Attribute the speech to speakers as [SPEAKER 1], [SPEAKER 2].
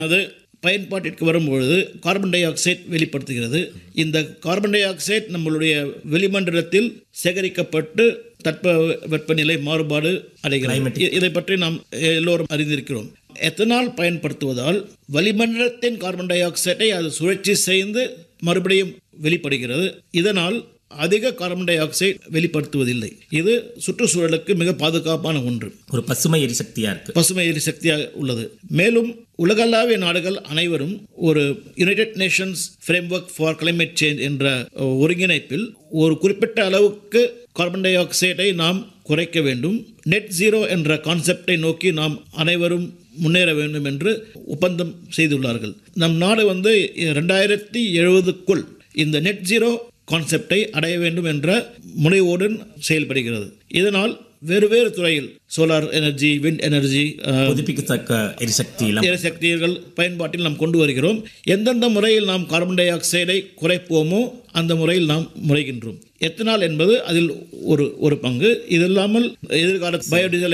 [SPEAKER 1] அது பயன்பாட்டிற்கு வரும்பொழுது கார்பன் டை ஆக்சைடு வெளிப்படுத்துகிறது இந்த கார்பன் டை ஆக்சைடு நம்மளுடைய வெளிமண்டலத்தில் சேகரிக்கப்பட்டு தட்ப வெப்பநிலை மாறுபாடு அடைகிறது இ- இதை பற்றி நாம் எல்லோரும் அறிந்திருக்கிறோம் எத்தனால் பயன்படுத்துவதால் வளிமண்டலத்தின் கார்பன் டை ஆக்சைடை அது சுழற்சி செய்து மறுபடியும் வெளிப்படுகிறது இதனால் அதிக கார்பன் டை ஆக்சைடு வெளிப்படுத்துவதில்லை இது சுற்றுச்சூழலுக்கு மிக பாதுகாப்பான ஒன்று
[SPEAKER 2] ஒரு பசுமை எரிசக்தியா இருக்கு
[SPEAKER 1] பசுமை எரிசக்தியாக உள்ளது மேலும் உலகளாவிய நாடுகள் அனைவரும் ஒரு United Nations framework for climate change என்ற அஹ், ஒருங்கிணைப்பில் ஒரு குறிப்பிட்ட அளவுக்கு கார்பன் டை ஆக்சைடை நாம் குறைக்க வேண்டும் நெட் ஜீரோ என்ற கான்செப்டை நோக்கி நாம் அனைவரும் முன்னேற வேண்டும் என்று ஒப்பந்தம் செய்துள்ளார்கள் நம் நாடு வந்து ரெண்டாயிரத்தி எழுபதுக்குள் இந்த நெட் ஜீரோ கான்செப்டை அடைய வேண்டும் என்ற முனைவோடு செயல்படுகிறது இதனால் வேறு வேறு துறையில் சோலார் எனர்ஜி விண்ட் எனர்ஜி
[SPEAKER 2] புதுப்பிக்கத்தக்க எரிசக்தி எல்லாம்
[SPEAKER 1] எரிசக்திகள் பயன்பாட்டில் நாம் கொண்டு வருகிறோம் எந்தெந்த முறையில் நாம் கார்பன் டை ஆக்சைடை குறைப்போமோ அந்த முறையில் நாம் முறைகின்றோம் எத்தனால் என்பது அதில் ஒரு ஒரு பங்கு இது இல்லாமல் எதிர்கால பயோடீசல்